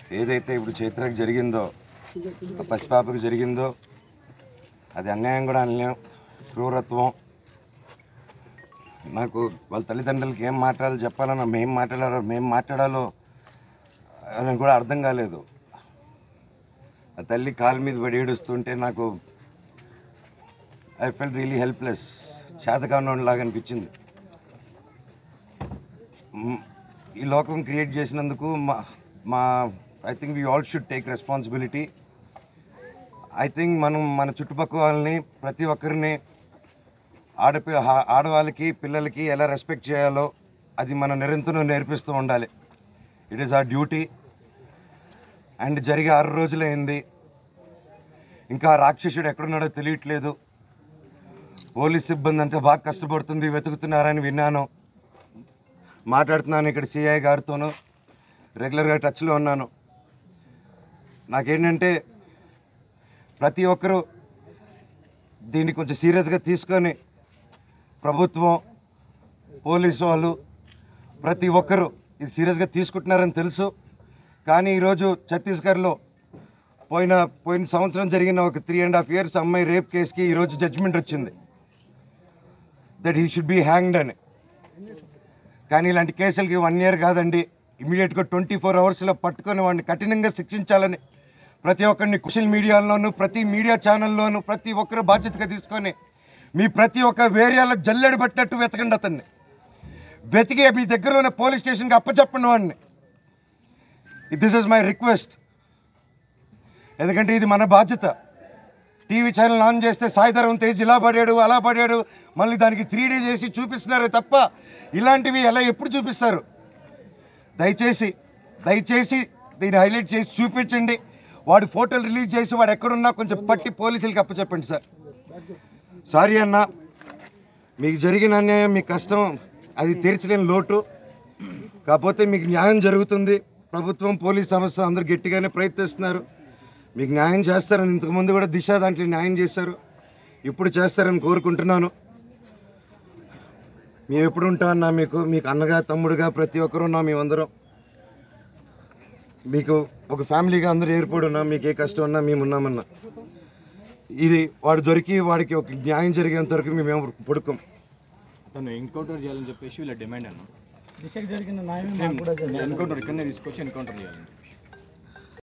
ఏదైతే ఇప్పుడు చైత్రకు జరిగిందో ఆ పసిపాపకు జరిగిందో అది అన్యాయం కూడా అనలేం క్రూరత్వం నాకు వాళ్ళ తల్లిదండ్రులకి ఏం మాట్లాడాలో చెప్పాలన్నా మేం మాట్లాడాలో మేం మాట్లాడాలో అని కూడా అర్థం కాలేదు ఆ తల్లి కాలు మీద పడి ఏడుస్తుంటే నాకు ఐ ఫెల్ రియలీ హెల్ప్లెస్ లాగా అనిపించింది మ్, ఈ లోకం క్రియేట్ చేసినందుకు మా మా I think we all should take responsibility I think మనం మన చుట్టుపక్కల వాళ్ళని ప్రతి ఒక్కరిని ఆడపి హా- ఆడవాళ్ళకి పిల్లలకి ఎలా రెస్పెక్ట్ చేయాలో అది మనం నిరంతరం నేర్పిస్తూ ఉండాలి it is our duty and జరిగి ఆరు రోజులైంది ఇంకా ఆ రాక్షసుడు ఎక్కడున్నాడో తెలియట్లేదు పోలీస్ సిబ్బంది అంటే బాగా కష్టపడుతుంది వెతుకుతున్నారని విన్నాను మాట్లాడుతున్నాను ఇక్కడ సిఐ గారితోనూ రెగ్యులర్గా టచ్లో ఉన్నాను నాకేంటంటే ప్రతి ఒక్కరూ దీన్ని కొంచెం సీరియస్గా తీసుకొని ప్రభుత్వం పోలీసు వాళ్ళు ప్రతి ఒక్కరూ ఇది సీరియస్గా తీసుకుంటున్నారని తెలుసు కానీ ఈరోజు ఛత్తీస్గఢ్లో పోయిన పోయిన సంవత్సరం జరిగిన ఒక త్రీ అండ్ హాఫ్ ఇయర్స్ అమ్మాయి రేప్ కేసుకి ఈరోజు జడ్జిమెంట్ వచ్చింది that he should be hanged అని కానీ ఇలాంటి కేసులకి వన్ ఇయర్ కాదండి ఇమీడియట్గా ట్వంటీ ఫోర్ అవర్స్లో పట్టుకొని వాడిని కఠినంగా శిక్షించాలని ప్రతి ఒక్కరిని సోషల్ మీడియాలోను ప్రతి మీడియా ఛానల్లోనూ ప్రతి ఒక్కరు బాధ్యతగా తీసుకొని మీ ప్రతి ఒక్క వేరియాలో జల్లెడ పట్టినట్టు వెతకండి అతన్ని వెతికి మీ దగ్గర ఉన్న పోలీస్ స్టేషన్కి అప్పచెప్పండి వాడిని దిస్ ఇస్ మై రిక్వెస్ట్ ఎందుకంటే ఇది మన బాధ్యత టీవీ ఛానల్ ఆన్ చేస్తే సాయిధరం తేజ్ ఇలా పడాడు అలా పడాడు మళ్ళీ దానికి త్రీ డీ చేసి చూపిస్తున్నారే తప్ప ఇలాంటివి ఎలా ఎప్పుడు చూపిస్తారు దయచేసి దయచేసి దీన్ని హైలైట్ చేసి చూపించండి వాడి ఫోటోలు రిలీజ్ చేసి వాడు ఎక్కడున్నా కొంచెం పట్టి పోలీసులకి అప్పచెప్పండి సార్ సారీ అన్న మీకు జరిగిన అన్యాయం మీ కష్టం అది తీర్చలేని లోటు కాకపోతే మీకు న్యాయం జరుగుతుంది ప్రభుత్వం పోలీస్ సంస్థ అందరూ గట్టిగానే ప్రయత్నిస్తున్నారు మీకు న్యాయం చేస్తారని ఇంతకుముందు కూడా దిశ దాంట్లో న్యాయం చేశారు ఇప్పుడు చేస్తారని కోరుకుంటున్నాను మేము ఎప్పుడు ఉంటామన్నా మీకు మీకు అన్నగా తమ్ముడుగా ప్రతి ఒక్కరు ఉన్నాం మేమందరం మీకు ఒక ఫ్యామిలీగా అందరూ ఏర్పడి ఉన్నాం మీకు ఏ కష్టం ఉన్నా మేము ఉన్నామన్నా ఇది వాడు దొరికి వాడికి ఒక న్యాయం జరిగేంత వరకు మేము పడుకోం అతను ఎన్కౌంటర్ చేయాలని చెప్పేసి వీళ్ళ డిమాండ్ అన్న దిశకు జరిగిన న్యాయం సేమ్ ఎన్కౌంటర్ ఇక్కడనే తీసుకొచ్చి ఎన్కౌంటర్ చేయాలండి